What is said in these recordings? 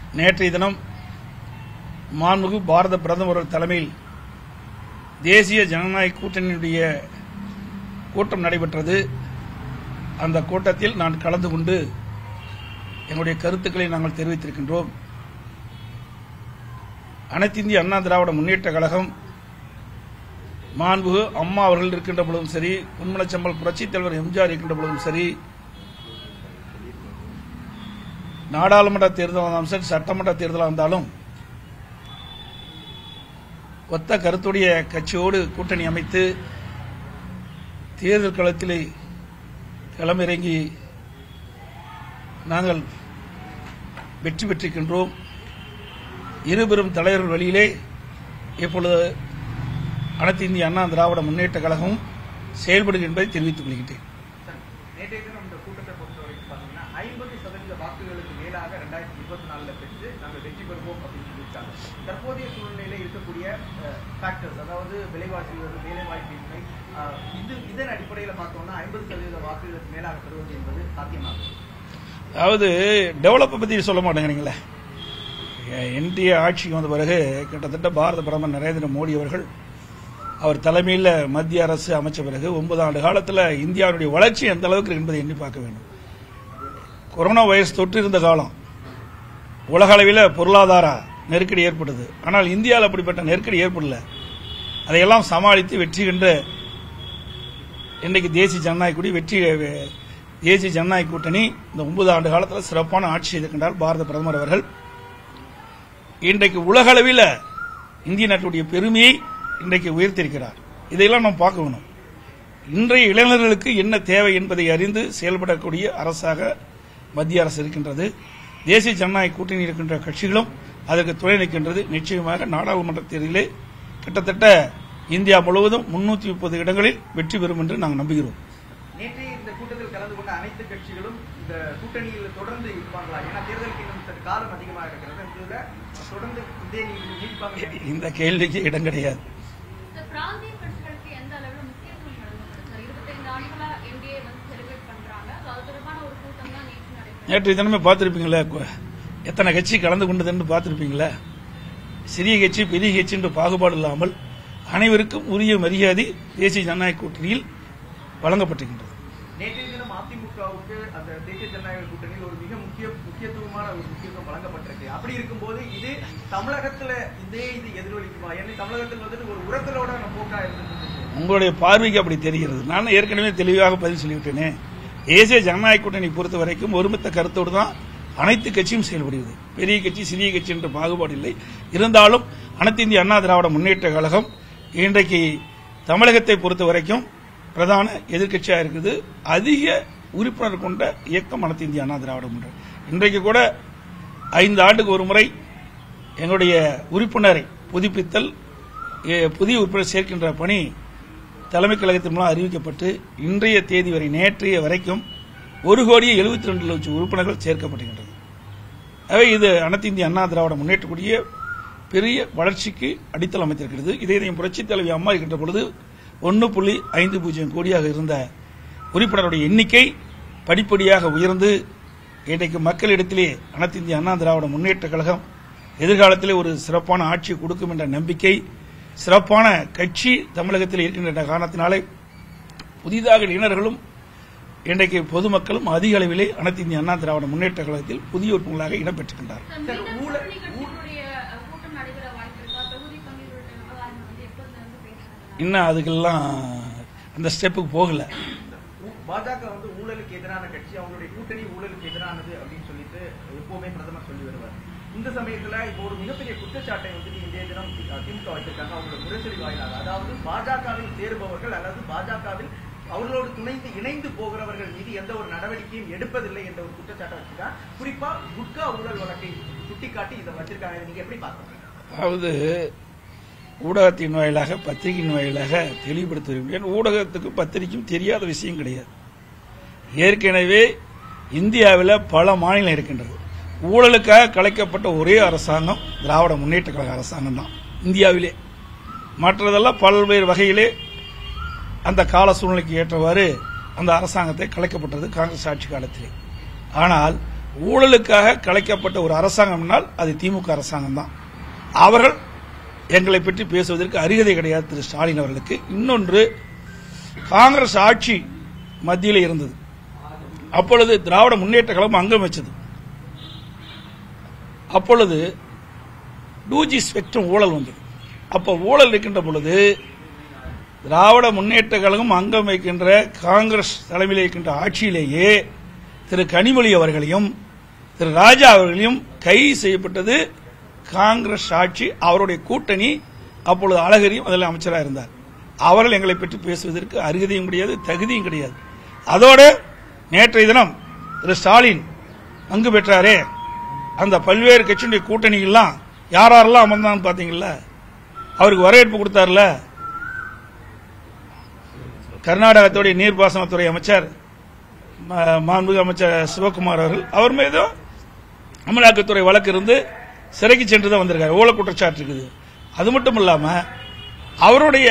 நேற்றைய தினம் மாண்புமிகு பாரத பிரதமர் தலைமையில் தேசிய ஜனநாயக கூட்டணியுடைய கூட்டம் நடைபெற்றது அந்த கூட்டத்தில் நான் கலந்து கொண்டு எங்களுடைய கருத்துக்களை நாங்கள் தெரிவித்திருக்கின்றோம் அனைத்து இந்திய அண்ணா திராவிட முன்னேற்ற கழகம் மாண்புகு அம்மா அவர்கள் இருக்கின்ற பொழுதும் சரி உண்மனச்சம்பல் புரட்சித் தலைவர் எம்ஜிஆர் இருக்கின்ற பொழுதும் சரி நாடாளுமன்ற தேர்தல் வந்தாலும் சரி சட்டமன்ற தேர்தலாக இருந்தாலும் ஒத்த கருத்துடைய கட்சியோடு கூட்டணி அமைத்து தேர்தல் களத்திலே களமிறங்கி நாங்கள் வெற்றி பெற்றிருக்கின்றோம் இருபெரும் தலைவர்கள் வழியிலே இப்பொழுது அனைத்து இந்திய அண்ணா திராவிட முன்னேற்ற கழகம் செயல்படுகிறது என்பதை தெரிவித்துக் கொள்கின்றேன் சார், நேற்றைய தினம் இந்த கூட்டத்தை பொறுத்தவரைக்கும் பார்த்தீங்கன்னா ஐம்பது சதவீத வாக்குகளுக்கு மேலாக ரெண்டாயிரத்தி இருபத்தி நாலுல பெற்று நாங்கள் வெற்றி பெறுவோம் அப்படின்னு சொல்லியிருக்காங்க தற்போதைய சூழ்நிலையில் இருக்கக்கூடிய ஃபேக்டர்ஸ் அதாவது விலைவாசி உயர்வு, வேலைவாய்ப்பின்மை அஹ், இது இதன் அடிப்படையில் பார்த்தோம்னா ஐம்பது சதவீத வாக்குகளுக்கு மேலாக பெறுவது என்பது சாத்தியமாகும் அதாவது டெவலப்பை பற்றி சொல்ல மாட்டேங்கிறீங்களே என்டிஏ ஆட்சிக்கு வந்த பிறகு கிட்டத்தட்ட பாரத பிரதமர் நரேந்திர மோடி அவர்கள் அவர் தலைமையில் மத்திய அரசு அமைச்ச பிறகு ஒன்பது ஆண்டு காலத்தில் இந்தியாவுடைய வளர்ச்சி எந்த அளவுக்கு இருக்கு என்பதை எண்ணி பார்க்க வேண்டும் கொரோனா வைரஸ் தொற்று இருந்த காலம் உலக அளவில் பொருளாதார நெருக்கடி ஏற்பட்டது ஆனால் இந்தியாவில் அப்படிப்பட்ட நெருக்கடி ஏற்படல அதையெல்லாம் சமாளித்து வெற்றி கண்டு இன்றைக்கு தேசிய ஜனநாயக கூடி வெற்றி தேசிய ஜனநாயக கூட்டணி இந்த ஒன்பது ஆண்டு காலத்தில் சிறப்பான ஆட்சி செய்திருக்கின்றார் பாரத பிரதமர் அவர்கள் இன்றைக்கு உலக அளவில் இந்திய நாட்டுடைய பெருமையை இன்றைக்கு உயர்த்திருக்கிறார் இதையெல்லாம் நாம் பார்க்க வேணும் இன்றைய இளைஞர்களுக்கு என்ன தேவை என்பதை அறிந்து செயல்படக்கூடிய அரசாக மத்திய அரசு இருக்கின்றது தேசிய ஜனநாயக கூட்டணி இருக்கின்ற கட்சிகளும் அதற்கு துணை நிற்கின்றது நிச்சயமாக நாடாளுமன்ற தேர்தலிலே கிட்டத்தட்ட இந்தியா முழுவதும் முன்னூத்தி முப்பது இடங்களில் வெற்றி பெறும் என்று நாங்கள் நம்புகிறோம் நேற்றைய இந்த கூட்டத்தில் கலந்து கொண்ட அனைத்து கட்சிகளும் இந்த கூட்டணியில் தொடர்ந்து இருப்பாங்களா ஏன்னா தேர்தலுக்கு இன்னும் சற்று காலம் அதிகமாக இருக்கிறது இதுல தொடர்ந்து இதே நீ- நீடிப்பாங்க இந்த கேள்விக்கு இடம் கிடையாது இந்த பிராந்திய கட்சிகளுக்கு எந்த அளவுல முக்கியத்துவம் வழங்கப்படுது சார் இருபத்தைந்து ஆண்டுகளா என்டிஏ வந்து செலிப்ரேட் பண்றாங்க So, அது தொடர்பான ஒரு கூட்டம் தான் நேற்று நடைபெற்றது நேற்று தினமே பார்த்திருப்பீங்களே கு- எத்தனை கட்சி கலந்து கொண்டதுன்னு பார்த்திருப்பீங்களே சிறிய கட்சி பெரிய கட்சி என்று பாகுபாடு இல்லாமல் அனைவருக்கும் உரிய மரியாதை தேசிய ஜனநாயக கூட்டணியில் வழங்கப்பட்டிருக்கின்றது நேற்றைய தினம் அதிமுகவுக்கு அந்த தேசிய ஜனநாயக கூட்டணியில் ஒரு மிக முக்கிய முக்கியத்துவமான ஒரு முக்கியத்துவம் வழங்கப்பட்டிருக்கு அப்படி இருக்கும்போது இது தமிழகத்துல இதே இது எதிரொலிக்குமா ஏன்னா தமிழகத்தில் வந்துட்டு ஒரு உரத்தலோட போக்கா இருந்தது உங்களுடைய பார்வைக்கு அப்படி தெரிகிறது நான் ஏற்கனவே தெளிவாக பதில் சொல்லிவிட்டேனே தேசிய ஜனநாயக கூட்டணி பொறுத்த வரைக்கும் ஒருமித்த கருத்தோடு தான் அனைத்து கட்சியும் செயல்படுகிறது பெரிய கட்சி சிறிய கட்சி என்ற பாகுபாடு இல்லை இருந்தாலும் அனைத்து இந்திய அண்ணா திராவிட முன்னேற்ற கழகம் இன்றைக்கு தமிழகத்தை பொறுத்த வரைக்கும் பிரதான எதிர்க்கட்சியாக இருக்குது அதிக உறுப்பினர் கொண்ட இயக்கம் அனைத்து இந்திய அண்ணா திராவிட முன்னேற்ற இன்றைக்கு கூட ஐந்து ஆண்டுக்கு ஒரு முறை எங்களுடைய உறுப்பினரை புதுப்பித்தல் எ, புதிய உறுப்பினர் சேர்க்கின்ற பணி தலைமை கழகத்தின் மூலம் அறிவிக்கப்பட்டு இன்றைய தேதி வரை நேற்றைய வரைக்கும் ஒரு கோடியே எழுபத்தி ரெண்டு லட்சம் உறுப்பினர்கள் சேர்க்கப்படுகின்றது ஆகவே இது அனைத்து இந்திய அண்ணா திராவிட முன்னேற்றக்கூடிய பெரிய வளர்ச்சிக்கு அடித்தளம் அமைத்திருக்கிறது இதே இதயம் புரட்சித் தலைவி அம்மா இருக்கின்ற பொழுது ஒன்று புள்ளி ஐந்து பூஜ்ஜியம் கோடியாக இருந்த உறுப்பினருடைய எண்ணிக்கை படிப்படியாக உயர்ந்து இன்றைக்கு மக்களிடத்திலே அனைத்து இந்திய அண்ணா திராவிட முன்னேற்ற கழகம் எதிர்காலத்திலே ஒரு சிறப்பான ஆட்சி கொடுக்கும் என்ற நம்பிக்கை சிறப்பான கட்சி தமிழகத்தில் இருக்கின்ற காரணத்தினாலே புதிதாக இளைஞர்களும் இன்றைக்கு பொதுமக்களும் அதிக அளவிலே அனைத்து இந்திய அண்ணா திராவிட முன்னேற்ற கழகத்தில் புதிய உறுப்பினர்களாக இடம்பெற்றிருக்கின்றார் சார், சார், மீண்டும் ஊழல்- கூட்டணி கட்சிகளுடைய அஹ், கூட்டம் நடைபெற வாய்ப்பு இருக்கா தொகுதி பங்கீடு உள்ளிட்ட விவகாரம் வந்து எப்போதுல இருந்து பேசுறாங்க இன்னும் அதுக்கெல்லாம் அந்த ஸ்டெப்புக்கு போகல ஊ- பாஜக வந்து ஊழலுக்கு எதிரான கட்சி அவங்களுடைய கூட்டணி ஊழலுக்கு எதிரானது அப்படின்னு சொல்லிட்டு எப்பவுமே பிரதமர் சொல்லி வருவார் இந்த சமயத்துல இப்போ ஒரு மிகப்பெரிய குற்றச்சாட்டை வந்துட்டு இன்றைய தினம் தி- திமுக வச்சிருக்காங்க அவங்களோட முரசொலி வாயிலாக அதாவது பாஜகவில் சேருபவர்கள் அல்லது பாஜகவில் அவர்களோடு துணைந்து இணைந்து போகிறவர்கள் மீது எந்த ஒரு நடவடிக்கையும் எடுப்பதில்லை என்ற ஒரு குற்றச்சாட்டை வச்சிருக்காங்க குறிப்பா குட்கா ஊழல் வழக்கை சுட்டிக்காட்டி இதை வச்சிருக்காங்க இதை நீங்க எப்படி பாக்குறீங்க அதாவது ஊடகத்தின் வாயிலாக பத்திரிகையின் வாயிலாக தெளிவுபடுத்த விரும்புகிறேன் ஊடகத்துக்கு பத்திரிகையும் தெரியாத விஷயம் கிடையாது ஏற்கனவே இந்தியாவில் பல மாநிலம் இருக்கின்றது ஊழலுக்காக கலைக்கப்பட்ட ஒரே அரசாங்கம் திராவிட முன்னேற்ற கழக அரசாங்கம் தான் இந்தியாவிலே மற்றதெல்லாம் பல்வேறு வகையிலே அந்த கால சூழ்நிலைக்கு ஏற்றவாறு அந்த அரசாங்கத்தை கலைக்கப்பட்டது காங்கிரஸ் ஆட்சி காலத்திலே ஆனால் ஊழலுக்காக கலைக்கப்பட்ட ஒரு அரசாங்கம்னால் அது திமுக அரசாங்கம் தான் அவர்கள் எங்களை பற்றி பேசுவதற்கு அருகதை கிடையாது திரு ஸ்டாலின் அவர்களுக்கு இன்னொன்று காங்கிரஸ் ஆட்சி மத்தியில் இருந்தது அப்பொழுது திராவிட முன்னேற்ற கழகம் அங்கம் வச்சது அப்பொழுது டூஜி ஸ்பெக்ட்ரம் ஊழல் வந்தது அப்ப ஊழல் இருக்கின்ற பொழுது திராவிட முன்னேற்ற கழகம் அங்கம் வைக்கின்ற காங்கிரஸ் தலைமையில் இருக்கின்ற ஆட்சியிலேயே திரு கனிமொழி அவர்களையும் திரு ராஜா அவர்களையும் கைது செய்யப்பட்டது காங்கிரஸ் ஆட்சி அவருடைய கூட்டணி அப்பொழுது அழகரியும் அதில் அமைச்சராக இருந்தார் அவர்கள் எங்களை பற்றி பேசுவதற்கு அருகதையும் கிடையாது தகுதியும் கிடையாது அதோடு நேற்றைய தினம் திரு ஸ்டாலின் பங்கு பெற்றாரே அந்த பல்வேறு கட்சியினுடைய கூட்டணிகள்லாம் யார் யாரெல்லாம் அமர்ந்தான்னு பாத்தீங்களா அவருக்கு வரவேற்பு கொடுத்தார்ல கர்நாடகத்துடைய நீர்ப்பாசனத்துறை அமைச்சர் ம- மாண்புமிகு அமைச்சர் சிவகுமார் அவர்கள் அவர் மீதும் அமலாக்கத்துறை வழக்கு இருந்து சிறைக்கு சென்று தான் வந்திருக்காரு ஊழல் குற்றச்சாட்டு இருக்குது அது மட்டும் இல்லாம அவருடைய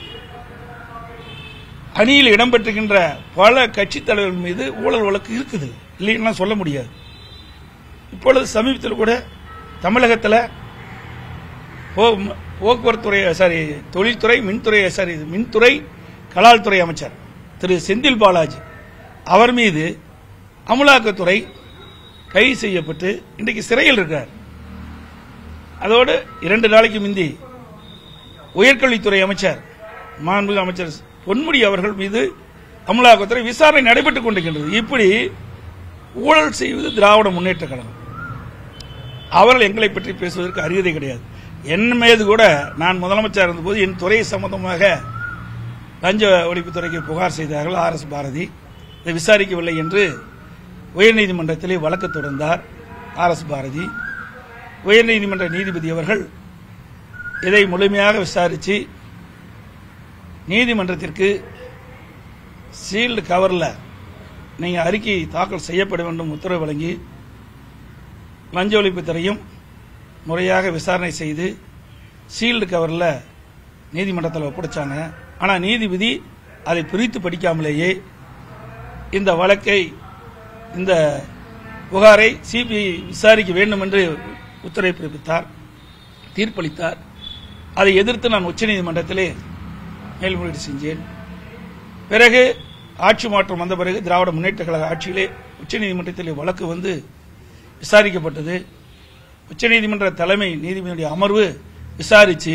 அணியில் இடம்பெற்றிருக்கின்ற பல கட்சித் தலைவர்கள் மீது ஊழல் வழக்கு இருக்குது இல்லைன்னா சொல்ல முடியாது இப்பொழுது சமீபத்தில் கூட தமிழகத்தில் போ- போக்குவரத்துறை சாரி தொழில்துறை மின்துறை சாரி மின்துறை கலால்துறை அமைச்சர் திரு செந்தில் பாலாஜி அவர் மீது அமலாக்கத்துறை கைது செய்யப்பட்டு இன்றைக்கு சிறையில் இருக்கார் அதோடு இரண்டு நாளைக்கு முந்தி உயர்கல்வித்துறை அமைச்சர் மாண்புமிகு அமைச்சர் பொன்முடி அவர்கள் மீது அமலாக்கத்துறை விசாரணை நடைபெற்றுக் கொண்டிருக்கின்றது இப்படி ஊழல் செய்வது திராவிட முன்னேற்ற கழகம் அவர்கள் எங்களை பற்றி பேசுவதற்கு அருகதை கிடையாது என் மீது கூட நான் முதலமைச்சர் இருந்தபோது என் துறை சம்பந்தமாக லஞ்ச ஒழிப்புத்துறைக்கு புகார் செய்தார்கள் ஆர் எஸ் பாரதி இதை விசாரிக்கவில்லை என்று உயர்நீதிமன்றத்திலே வழக்கு தொடர்ந்தார் ஆர் எஸ் பாரதி உயர்நீதிமன்ற நீதிபதி அவர்கள் இதை முழுமையாக விசாரித்து நீதிமன்றத்திற்கு சீல்டு கவர்ல நீங்க அறிக்கை தாக்கல் செய்யப்பட வேண்டும் உத்தரவு வழங்கி லஞ்ச ஒழிப்புத்துறையும் முறையாக விசாரணை செய்து சீல்டு கவர்ல நீதிமன்றத்தில் ஒப்படைச்சாங்க ஆனா நீதிபதி அதை பிரித்து படிக்காமலேயே இந்த வழக்கை இந்த புகாரை சிபிஐ விசாரிக்க வேண்டும் என்று உத்தரவை பிறப்பித்தார் தீர்ப்பளித்தார் அதை எதிர்த்து நான் உச்சநீதிமன்றத்திலே மேல்முறையீடு செஞ்சேன் பிறகு ஆட்சி மாற்றம் வந்த பிறகு திராவிட முன்னேற்ற கழக ஆட்சியிலே உச்சநீதிமன்றத்தில் வழக்கு வந்து விசாரிக்கப்பட்டது உச்சநீதிமன்ற தலைமை நீதிபதியுடைய அமர்வு விசாரிச்சு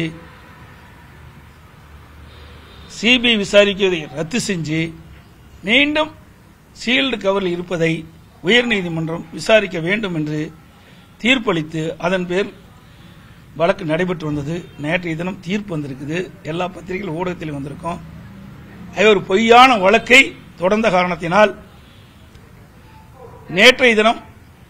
சிபிஐ விசாரிக்கிறதை ரத்து செஞ்சு மீண்டும் சீல்டு கவரில் இருப்பதை உயர்நீதிமன்றம் விசாரிக்க வேண்டும் என்று தீர்ப்பளித்து அதன் பேர் வழக்கு நடைபெற்று வந்தது நேற்றைய தினம் தீர்ப்பு வந்திருக்குது எல்லா பத்திரிகைகள் ஊடகத்திலும் வந்திருக்கும் அது ஒரு பொய்யான வழக்கை தொடர்ந்த காரணத்தினால் நேற்றைய தினம்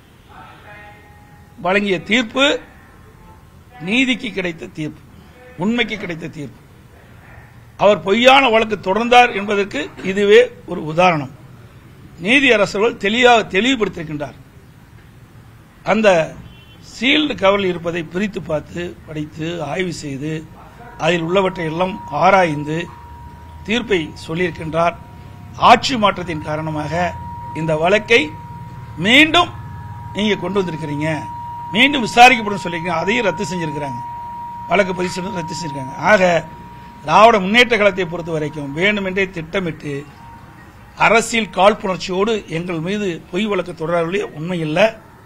வழங்கிய தீர்ப்பு நீதிக்கு கிடைத்த தீர்ப்பு உண்மைக்கு கிடைத்த தீர்ப்பு அவர் பொய்யான வழக்கு தொடர்ந்தார் என்பதற்கு இதுவே ஒரு உதாரணம் நீதி அரசர்கள் தெளிவாக தெளிவுபடுத்தியிருக்கின்றார் அந்த சீல்டு கவரில் இருப்பதை பிரித்து பார்த்து படித்து ஆய்வு செய்து அதில் உள்ளவற்றை எல்லாம் ஆராய்ந்து தீர்ப்பை சொல்லியிருக்கின்றார் ஆட்சி மாற்றத்தின் காரணமாக இந்த வழக்கை மீண்டும் நீங்க கொண்டு வந்திருக்கிறீங்க மீண்டும் விசாரிக்கப்படும் சொல்லியிருக்கீங்க அதையும் ரத்து செஞ்சிருக்கிறாங்க வழக்கு பதிவு செய்து ரத்து செஞ்சிருக்காங்க ஆக திராவிட முன்னேற்ற கழகத்தை பொறுத்த வரைக்கும் வேண்டுமென்றே திட்டமிட்டு அரசியல் காழ்ப்புணர்ச்சியோடு எங்கள் மீது பொய் வழக்கு தொடர்புடைய உண்மை இல்லை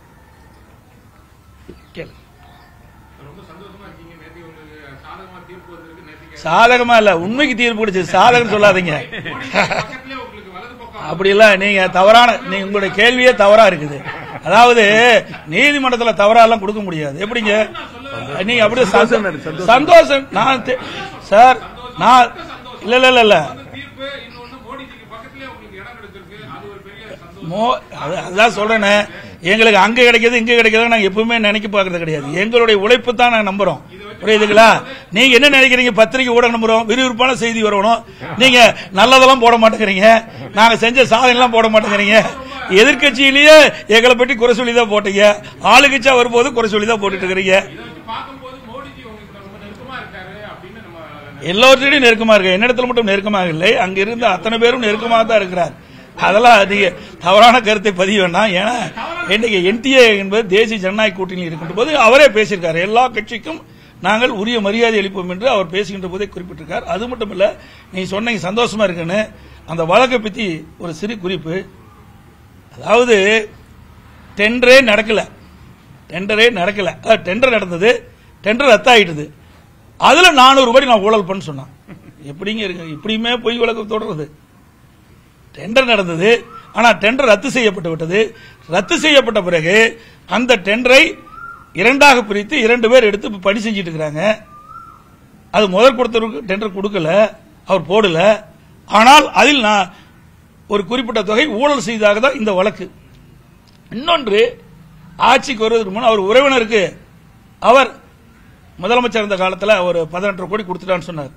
கேளு. ரொம்ப சந்தோஷமா இருக்கீங்க நேற்று உங்களுக்கு சாதகமா தீர்ப்பு வந்திருக்கு நேற்று சாதகமா இல்ல உண்மைக்கு தீர்ப்பு கிடைச்சது சாதகம் சொல்லாதீங்க பக்கத்திலே உங்களுக்கு வலது பக்கம் அப்படிலாம் நீங்க தவறான நீங்க உங்களுடைய கேள்வியே தவறா இருக்குது அதாவது நீதிமன்றத்துல தவறா எல்லாம் கொடுக்க முடியாது எப்படிங்க நீங்க அப்படியே சந்தோஷம் சந்தோஷம் நான் தெ- சார் நான் இல்ல இல்ல இல்ல இல்ல தீர்ப்பு இன்னொன்னு மோடிஜிக்கு பக்கத்திலே உங்களுக்கு இடம் கிடைச்சிருக்கு அது ஒரு பெரிய சந்தோஷம் மோ அது- அதுதான் சொல்றேனே எங்களுக்கு அங்க கிடைக்கிறது இங்க கிடைக்கிறது நாங்க எப்பவுமே நினைக்க பாக்குறது கிடையாது எங்களுடைய உழைப்பு தான் நாங்க நம்புறோம் புரியுதுங்களா நீங்க என்ன நினைக்கிறீங்க பத்திரிகை ஊடகம் நம்புறோம் விறுவிறுப்பான செய்தி வரணும் நீங்க நல்லதெல்லாம் போட மாட்டேங்கிறீங்க நாங்க செஞ்ச சாதனை எல்லாம் போட மாட்டேங்கிறீங்க எதிர்க்கட்சியிலேயே எங்களை பற்றி குறை சொல்லி தான் போட்டீங்க ஆளுங்கட்சியா வரும்போது குறை சொல்லி தான் போட்டுட்டு இருக்கிறீங்க இதை வச்சு பார்க்கும்போது மோடிஜி உங்களுக்கு ரொம்ப நெருக்கமா இருக்காரு அப்படின்னு நம்ம எல்லோருடையும் நெருக்கமா இருக்கு என்னிடத்துல மட்டும் நெருக்கமாக இல்லை அங்க இருந்த அத்தனை பேரும் நெருக்கமாக தான் இருக்கிறார் அதெல்லாம் நீங்க தவறான கருத்தை பதிய வேண்டாம் ஏன்னா இன்னைக்கு என்டிஏ என்பது தேசிய ஜனநாயக கூட்டணியில் இருக்கின்ற போது அவரே பேசியிருக்காரு எல்லா கட்சிக்கும் நாங்கள் உரிய மரியாதை அளிப்போம் என்று அவர் பேசுகின்ற போதே குறிப்பிட்டிருக்கார் அது மட்டும் இல்ல நீ சொன்னீங்க சந்தோஷமா இருக்குன்னு அந்த வழக்கை பத்தி ஒரு சிறு குறிப்பு அதாவது டெண்டரே நடக்கல டெண்டரே நடக்கல அதாவது டெண்டர் நடந்தது டெண்டர் ரத்தாயிட்டது அதுல நானூறு கோடி நான் ஊழல் பண்ண சொன்னான் எப்படிங்க இருக்கு இப்படியுமே பொய் வழக்கு தொடர்றது டெண்டர் நடந்தது ஆனா டெண்டர் ரத்து செய்யப்பட்டு விட்டது ரத்து செய்யப்பட்ட பிறகு அந்த டெண்டரை இரண்டாக பிரித்து இரண்டு பேர் எடுத்து இப்ப பணி செஞ்சிட்டு இருக்கிறாங்க அது முதல் கொடுத்தவருக்கு டெண்டர் கொடுக்கல அவர் போடல ஆனால் அதில் நான் ஒரு குறிப்பிட்ட தொகை ஊழல் செய்ததாக தான் இந்த வழக்கு இன்னொன்று ஆட்சிக்கு வருவதற்கு முன் அவர் உறவினருக்கு அவர் முதலமைச்சர் இருந்த காலத்தில் ஒரு பதினெட்டு கோடி கொடுத்துட்டான்னு சொன்னார்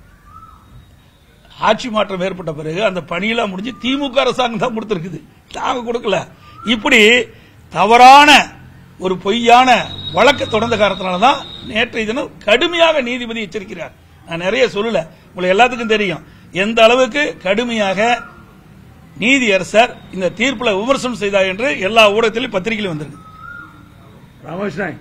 ஆட்சி மாற்றம் ஏற்பட்ட பிறகு அந்த பணியெல்லாம் முடிஞ்சு திமுக அரசாங்கம் தான் கொடுத்திருக்குது நாங்க கொடுக்கல இப்படி தவறான ஒரு பொய்யான வழக்கு தொடர்ந்த காரணத்தினால தான் நேற்றைய தினம் கடுமையாக நீதிபதி எச்சரிக்கிறார் நான் நிறைய சொல்லல உங்களுக்கு எல்லாத்துக்கும் தெரியும் எந்த அளவுக்கு கடுமையாக நீதியரசர் இந்த தீர்ப்புல விமர்சனம் செய்தார் என்று எல்லா ஊடகத்திலும் பத்திரிகையிலும் வந்திருக்கு ராமகிருஷ்ணன்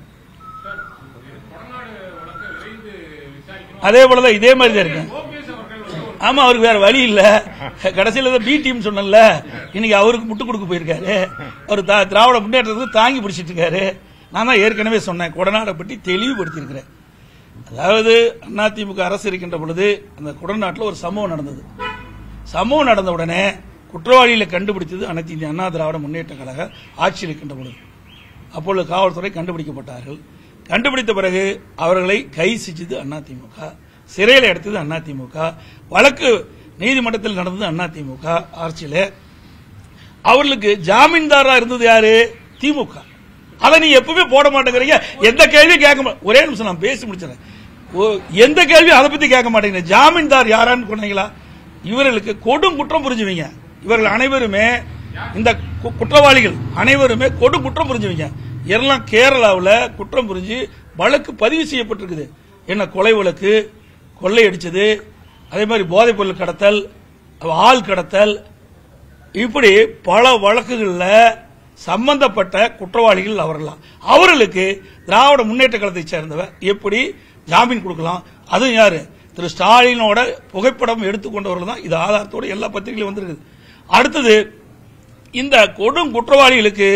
கொடநாடு வழக்கை விரைந்து விசாரிக்கணும் அதே போலதான் இதே மாதிரி தான் இருக்கு ஓபிஎஸ் அவர்கள் வந்து ஒரு ஆமா அவருக்கு வேற வழி இல்ல கடைசியில தான் பி டீம் சொன்னல இன்னைக்கு அவருக்கு முட்டு கொடுக்க போயிருக்காரு அவர் தா- திராவிட முன்னேற்றத்துக்கு தாங்கி பிடிச்சிட்டு இருக்காரு நான் தான் ஏற்கனவே சொன்னேன் கொடநாடை பற்றி தெளிவுபடுத்தியிருக்கிறேன் அதாவது அதிமுக அரசு இருக்கின்ற பொழுது அந்த கொடநாட்டில் ஒரு சம்பவம் நடந்தது சம்பவம் நடந்த உடனே குற்றவாளிகளை கண்டுபிடித்தது அனைத்து இந்திய அண்ணா திராவிட முன்னேற்ற கழக ஆட்சியில் இருக்கின்ற பொழுது அப்பொழுது காவல்துறை கண்டுபிடிக்கப்பட்டார்கள் கண்டுபிடித்த பிறகு அவர்களை கை செஞ்சது அதிமுக சிறையில் எடுத்தது அதிமுக வழக்கு நீதிமன்றத்தில் நடந்தது அதிமுக ஆட்சியில அவர்களுக்கு ஜாமீன்தாரா இருந்தது யாரு திமுக அதை நீ எப்பவுமே போட மாட்டேங்கிறீங்க எந்த கேள்வியும் கேட்க மா- ஒரே நிமிஷம் நான் பேசி முடிச்சிடறேன் ஓ, எந்த கேள்வியும் அதை பத்தி கேட்க மாட்டேங்கிறீங்க ஜாமீன்தார் யாரான்னு சொன்னீங்களா இவர்களுக்கு கொடும் குற்றம் புரிஞ்சுவீங்க இவர்கள் அனைவருமே இந்த கு- குற்றவாளிகள் அனைவருமே கொடும் குற்றம் புரிஞ்சுவீங்க எல்லாம் கேரளாவுல குற்றம் புரிஞ்சு வழக்கு பதிவு செய்யப்பட்டிருக்குது என்ன கொலை வழக்கு கொள்ளையடிச்சது அதே மாதிரி போதைப் பொருள் கடத்தல் ஆள் கடத்தல் இப்படி பல வழக்குகள்ல சம்பந்தப்பட்ட குற்றவாளிகள் அவர்களாம் அவர்களுக்கு திராவிட முன்னேற்ற கழகத்தை சேர்ந்தவர் எப்படி ஜாமீன் கொடுக்கலாம் அதுவும் யாரு திரு ஸ்டாலினோட புகைப்படம் எடுத்துக்கொண்டவர்கள் தான் இது ஆதாரத்தோட எல்லா பத்திரிகையிலும் வந்திருக்குது அடுத்தது இந்த கொடும் குற்றவாளிகளுக்கு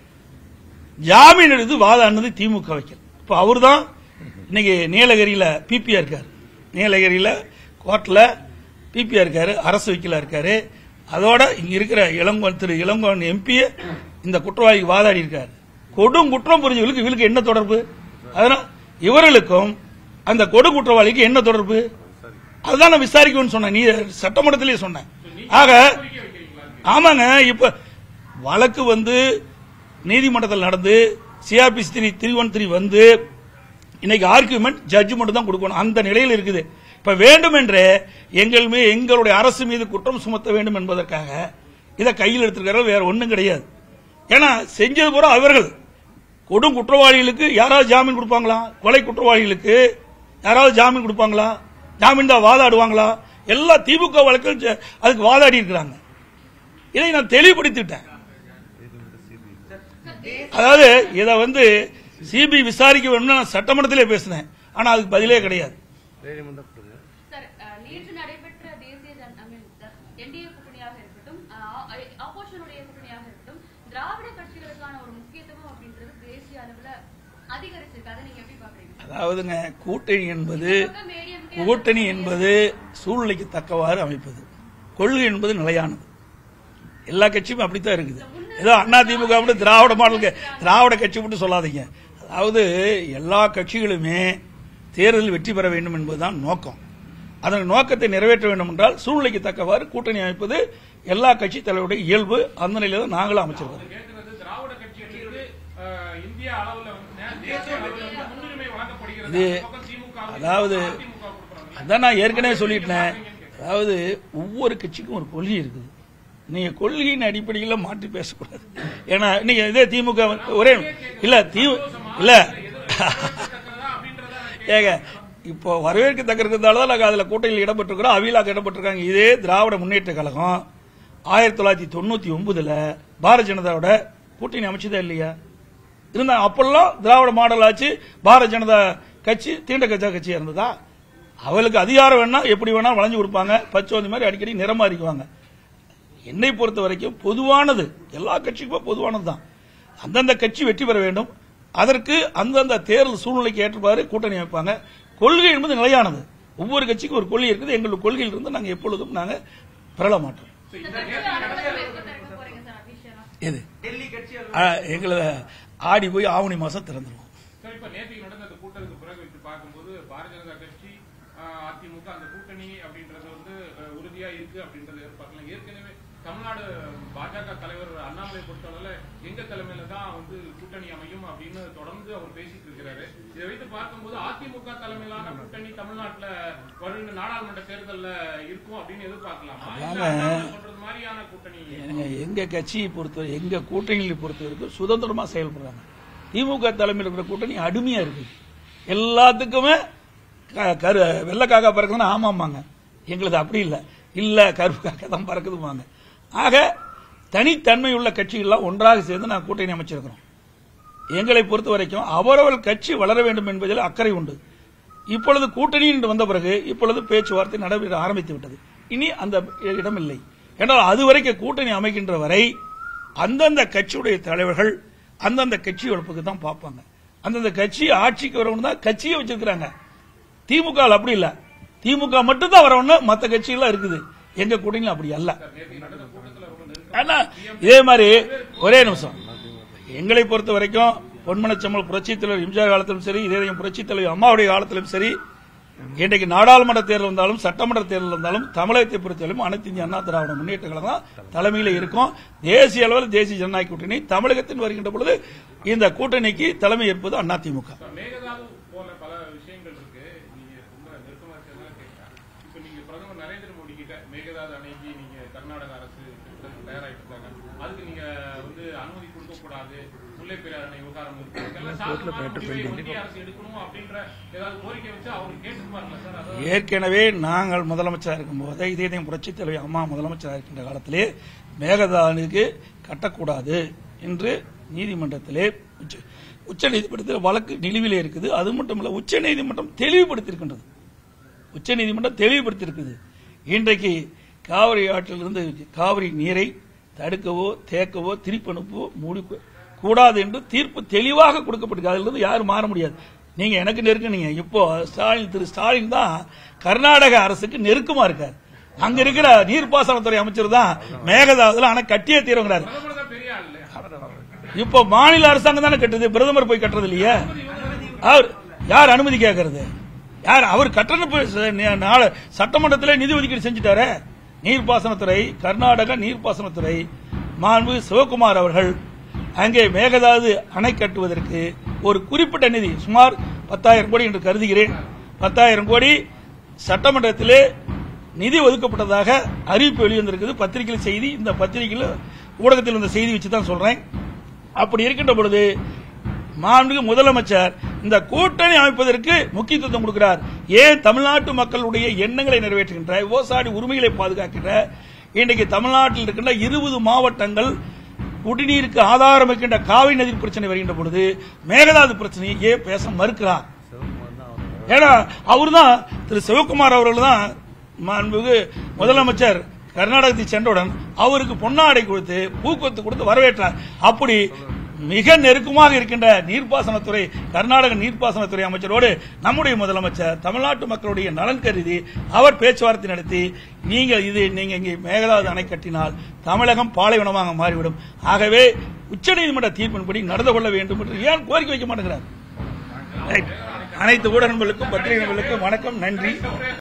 ஜாமீன் எடுத்து வாதாடினது திமுக வைக்கல் இப்ப அவர் தான் இன்னைக்கு நீலகிரியில பிபிஆர் இருக்காரு நீலகிரியில கோர்ட்ல பிபிஆர் இருக்காரு அரசு வக்கீலா இருக்காரு அதோட இங்க இருக்கிற இளங்கோன் திரு இளங்கோன் எம்பி இந்த குற்றவாளிக்கு வாதாடி இருக்காரு கொடும் குற்றம் புரிஞ்சவர்களுக்கு இவருக்கு என்ன தொடர்பு அதனால இவர்களுக்கும் அந்த கொடு குற்றவாளிக்கு என்ன தொடர்பு அதுதான் நான் விசாரிக்கணும்னு சொன்னேன் நீ சட்டமன்றத்திலேயே சொன்னேன் ஆக ஆமாங்க இப்ப வழக்கு வந்து நீதிமன்றத்தில் நடந்து CRPC three three one three வந்து இன்னைக்கு ஆர்குமெண்ட் ஜட்ஜ்மெண்ட் தான் கொடுக்கணும் அந்த நிலையில் இருக்குது இப்ப வேண்டுமென்றே எங்கள் மீது எங்களுடைய அரசு மீது குற்றம் சுமத்த வேண்டும் என்பதற்காக இதை கையில் எடுத்திருக்கிறார்கள் வேற ஒண்ணும் கிடையாது ஏன்னா செஞ்சது பூரா அவர்கள் கொடும் குற்றவாளிகளுக்கு யாராவது ஜாமீன் கொடுப்பாங்களா கொலை குற்றவாளிகளுக்கு யாராவது ஜாமீன் கொடுப்பாங்களா ஜாமீன் தான் வாதாடுவாங்களா எல்லா திமுக வழக்கில் ஜ- அதுக்கு வாதாடி இருக்கிறாங்க இதை நான் தெளிவுபடுத்திட்டேன் அதாவது இதை வந்து சிபி விசாரிக்க வேணும்னு நான் சட்டமன்றத்திலே பேசினேன் ஆனா அதுக்கு பதிலே கிடையாது சார் அஹ், நேற்று நடைபெற்ற தேசிய ஜன ஐ மீன் என்டிஏ கூட்டணியாக இருக்கட்டும் ஆப்போசிஷனுடைய கூட்டணியாக இருக்கட்டும் திராவிட கட்சிகளுக்கான ஒரு முக்கியத்துவம் அப்படின்றது தேசிய அளவுல அதிகரிச்சிருக்கு அதை நீங்க எப்படி பாக்குறீங்க அதாவதுங்க கூட்டணி என்பது பக்கம் ADMK கூட்டணி என்பது சூழ்நிலைக்கு தக்கவாறு அமைப்பது கொள்கை என்பது நிலையானது எல்லா கட்சியும் அப்படித்தான் இருக்குது ஏதோ அண்ணா திமுக மட்டும் திராவிட மாடல் திராவிட கட்சி மட்டும் சொல்லாதீங்க அதாவது எல்லா கட்சிகளுமே தேர்தலில் வெற்றி பெற வேண்டும் என்பதுதான் நோக்கம் அதன் நோக்கத்தை நிறைவேற்ற வேண்டும் என்றால் சூழ்நிலைக்கு தக்கவாறு கூட்டணி அமைப்பது எல்லா கட்சி தலைவருடைய இயல்பு அந்த நிலையில தான் நாங்களும் அமைச்சிருக்கோம் கேட்கிறது திராவிட கட்சிகளுக்கு அஹ், இந்திய அளவுல வந்து நே- தேசிய அளவுல வந்து முன்னுரிமை வழங்கப்படுகிறது இது அந்த பக்கம் திமுக வும் அதாவது அதிமுக கொடுக்குறாங்க அதான் நான் ஏற்கனவே சொல்லிட்டேன் அதாவது ஒவ்வொரு கட்சிக்கும் ஒரு கொள்கை இருக்குது நீங்க கொள்கையின் அடிப்படையில் மாற்றி பேசக்கூடாது ஏன்னா நீங்க இதே திமுக வந்து ஒரே இல்ல தீ இல்ல ஏங்க இப்போ வரவேற்கத்தக்க இருக்கிறதால தான் நாங்கள் அதில் கூட்டணியில் இடம்பெற்றிருக்கிறோம் அவிலாக இடம்பெற்றிருக்காங்க இதே திராவிட முன்னேற்ற கழகம் ஆயிரத்தி தொள்ளாயிரத்தி தொண்ணூத்தி ஒன்பதுல பாரதிய ஜனதாவோட கூட்டணி அமைச்சதா இல்லையா இருந்தா அப்பெல்லாம் திராவிட மாடல் ஆச்சு பாரதிய ஜனதா கட்சி தீண்ட கட்சா கட்சியா இருந்ததா அவளுக்கு அதிகாரம் வேணா எப்படி வேணா வளைஞ்சு கொடுப்பாங்க பச்சோந்தி மாதிரி அடிக்கடி நிறமாறிக்குவாங்க என்னை பொறுத்த வரைக்கும் பொதுவானது எல்லா கட்சிக்கும் பொதுவானது தான் அந்தந்த கட்சி வெற்றி பெற வேண்டும் அதற்கு அந்தந்த தேர்தல் சூழ்நிலைக்கு ஏற்றவாறு கூட்டணி அமைப்பாங்க கொள்கை என்பது நிலையானது ஒவ்வொரு கட்சிக்கும் ஒரு கொள்கை இருக்குது எங்களுக்கு கொள்கையில் இருந்து நாங்கள் எப்பொழுதும் நாங்கள் பெறல மாட்டோம் இந்த கட்சியோட அலுவலகம் எப்ப திறக்க போறீங்க சார் அபிஷேகா எது டெல்லி கட்சி ஆ, எங்களை ஆடி போய் ஆவணி மாசம் திறந்துருவோம் சார் இப்ப நேற்றுக்கு நடந்த அந்த கூட்டத்துக்கு பிறகு வச்சு பார்க்கும்போது பாரதிய ஜனதா கட்சி ஆஹ், அதிமுக அந்த கூட்டணி அப்படின்றது வந்து அஹ், உறுதியா இருக்கு அப்படின்றத எதிர்பார்க்கலாம் ஏற்கனவே தமிழ்நாடு பாஜக தலைவர் அண்ணாமலை பொறுத்தவரை எங்க தலைமையில தான் வந்து கூட்டணி அமையும் அப்படின்னு தொடர்ந்து அவர் பேசிட்டு இருக்கிறாரு இதை வைத்து பார்க்கும்போது அதிமுக தலைமையிலான கூட்டணி தமிழ்நாட்டுல வருகிற நாடாளுமன்ற தேர்தல்ல இருக்கும் அப்படின்னு எதிர்பார்க்கலாமா இல்ல அதாங்க. அண்ணாமலை சொல்றது மாதிரியான கூட்டணி ஏங்க, எங்க கட்சியை பொறுத்தவரை எங்க கூட்டணியை பொறுத்தவரைக்கும் சுதந்திரமா செயல்படுறாங்க திமுக தலைமையில் இருக்கிற கூட்டணி அடிமையா இருக்கு எல்லாத்துக்குமே க- கரு வெள்ளை காக்கா பறக்குதுன்னா ஆமாமாங்க எங்களுக்கு அப்படி இல்லை இல்ல கருப்பு காக்கா தான் பறக்குதுமாங்க ஆக தனித்தன்மை உள்ள கட்சிகள்லாம் ஒன்றாக சேர்ந்து நான் கூட்டணி அமைச்சிருக்கிறோம் எங்களை பொறுத்த வரைக்கும் அவரவர் கட்சி வளர வேண்டும் என்பதில் அக்கறை உண்டு இப்பொழுது கூட்டணி என்று வந்த பிறகு இப்பொழுது பேச்சுவார்த்தை நடைபெற ஆரம்பித்து விட்டது இனி அந்த இடம் இல்லை என்றால் அதுவரைக்கும் கூட்டணி அமைக்கின்ற வரை அந்தந்த கட்சியுடைய தலைவர்கள் அந்தந்த கட்சி வளர்ப்புக்கு தான் பார்ப்பாங்க அந்தந்த கட்சி ஆட்சிக்கு வரவங்க தான் கட்சியை வச்சிருக்கிறாங்க திமுக ல அப்படி இல்ல திமுக மட்டும் தான் வரவங்க மற்ற கட்சிகள்லாம் இருக்குது எங்க கூட்டணியில் அப்படி அல்ல நேற்று நடந்த கூட்டத்துல ரொம்ப நெருக்கம் ஆனா இதே மாதிரி ஒரே நிமிஷம் எங்களை பொறுத்த வரைக்கும் பொன்மனச்சம்மல் புரட்சித் தலைவர் எம்ஜிஆர் காலத்திலும் சரி இதே புரட்சித் தலைவர் அம்மாவுடைய காலத்திலும் சரி இன்றைக்கு நாடாளுமன்ற தேர்தல் வந்தாலும் சட்டமன்ற தேர்தல் வந்தாலும் தமிழகத்தை பொறுத்தவரைக்கும் அனைத்து இந்திய அண்ணா திராவிட முன்னேற்ற கழகம் தலைமையில இருக்கும் தேசிய அளவில் தேசிய ஜனநாயக கூட்டணி தமிழகத்தில் வருகின்ற பொழுது இந்த கூட்டணிக்கு தலைமை ஏற்பது அதிமுக இப்ப மேகதாது போல பல விஷயங்கள் இருக்கு நீங்க ரொம்ப நெருக்கமா இருக்கிறதுனால கேட்கிறேன் இப்ப நீங்க பிரதமர் நரேந்திர மோடி கிட்ட மேகதாது அணைக்கு நீங்க கர்நாடக அரசு திட்டத்துக்கு தயாராயிட்டு இருக்காங்க அதுக்கு நீங்க வந்து அனுமதி கொடுக்க கூடாது முல்லை பெரியார் அணை விவகாரம் இருக்கு இதெல்லாம் சாதகமான முடிவை மத்திய அரசு எடுக்கணும் அப்படின்ற ஏதாவது கோரிக்கை வச்சு அவங்க கேட்டுப்பாருங்க சார் அதாவது ஏற்கனவே நாங்கள் முதலமைச்சராக இருக்கும்போது இதே இதே புரட்சித் தலைவர் அம்மா முதலமைச்சராக இருக்கின்ற காலத்திலே மேகதானுக்கு கட்டக்கூடாது என்று நீதிமன்றத்திலே உச்ச- உச்ச நீதிமன்றத்தில் வழக்கு நிலுவிலே இருக்குது அது மட்டும் இல்ல உச்ச நீதிமன்றம் தெளிவுபடுத்தியிருக்கின்றது உச்ச நீதிமன்றம் தெளிவுபடுத்தியிருக்குது இன்றைக்கு காவிரி ஆற்றிலிருந்து காவிரி நீரை தடுக்கவோ தேக்கவோ திருப்பி அனுப்பவோ மூடி கூடாது என்று தீர்ப்பு தெளிவாக கொடுக்கப்பட்டிருக்கு அதிலிருந்து யாரும் மாற முடியாது நீங்க எனக்கு நெருக்குனீங்க இப்போ ஸ்டாலின் திரு ஸ்டாலின் தான் கர்நாடக அரசுக்கு நெருக்கமா இருக்கார் அங்க இருக்கிற நீர்ப்பாசனத்துறை அமைச்சர் தான் மேகதாதுல ஆனா கட்டியே தீரங்கிறார் பிரதமர் தான் பெரிய ஆள் இல்லையா இப்போ மாநில அரசாங்கம் தானே கட்டுது பிரதமர் போய் கட்டுறது இல்லையே அவர் யார் அனுமதி கேட்கறது யார் அவர் கட்டண சட்டமன்றத்தில் நிதி ஒதுக்கீடு செஞ்சுட்டாரே நீர்ப்பாசனத்துறை கர்நாடக நீர்ப்பாசனத்துறை மாண்பு சிவகுமார் அவர்கள் அங்கே மேகதாது அணை கட்டுவதற்கு ஒரு குறிப்பிட்ட நிதி சுமார் பத்தாயிரம் கோடி என்று கருதுகிறேன் பத்தாயிரம் கோடி சட்டமன்றத்திலே நிதி ஒதுக்கப்பட்டதாக அறிவிப்பு வெளிவந்திருக்குது பத்திரிகையில் செய்தி இந்த பத்திரிகையில் ஊடகத்தில் வந்த செய்தி வச்சு தான் சொல்றேன் அப்படி இருக்கின்ற பொழுது மாண்புமிகு முதலமைச்சர் இந்த கூட்டணி அமைப்பதற்கு முக்கியத்துவம் கொடுக்கிறார் ஏன் தமிழ்நாட்டு மக்களுடைய எண்ணங்களை நிறைவேற்றுகின்ற விவசாய உரிமைகளை பாதுகாக்கின்ற இன்றைக்கு தமிழ்நாட்டில் இருக்கின்ற இருபது மாவட்டங்கள் குடிநீருக்கு ஆதாரம் இருக்கின்ற காவிரி நதி பிரச்சனை வருகின்ற பொழுது மேகதாது பிரச்சனையை ஏன் பேச மறுக்கிறார் ஏன்னா அவர்தான் திரு சிவகுமார் அவர்கள் தான் மாண்புமிகு முதலமைச்சர் கர்நாடகத்தை சென்றவுடன் அவருக்கு பொன்னாடை கொடுத்து பூக்கொத்து கொடுத்து வரவேற்றார் அப்படி மிக நெருக்கமாக இருக்கின்ற நீர்ப்பாசனத்துறை கர்நாடக நீர்ப்பாசனத்துறை அமைச்சரோடு நம்முடைய முதலமைச்சர் தமிழ்நாட்டு மக்களுடைய நலன் கருதி அவர் பேச்சுவார்த்தை நடத்தி நீங்கள் இது நீங்க இங்கே மேகதாது அணை கட்டினால் தமிழகம் பாலைவனமாக மாறிவிடும் ஆகவே உச்சநீதிமன்ற தீர்ப்பின்படி நடந்து கொள்ள வேண்டும் என்று ஏன் கோரிக்கை வைக்க மாட்டேங்கிறார் ரைட். அனைத்து ஊடகங்களுக்கும் பத்திரிகைகளுக்கும் வணக்கம் நன்றி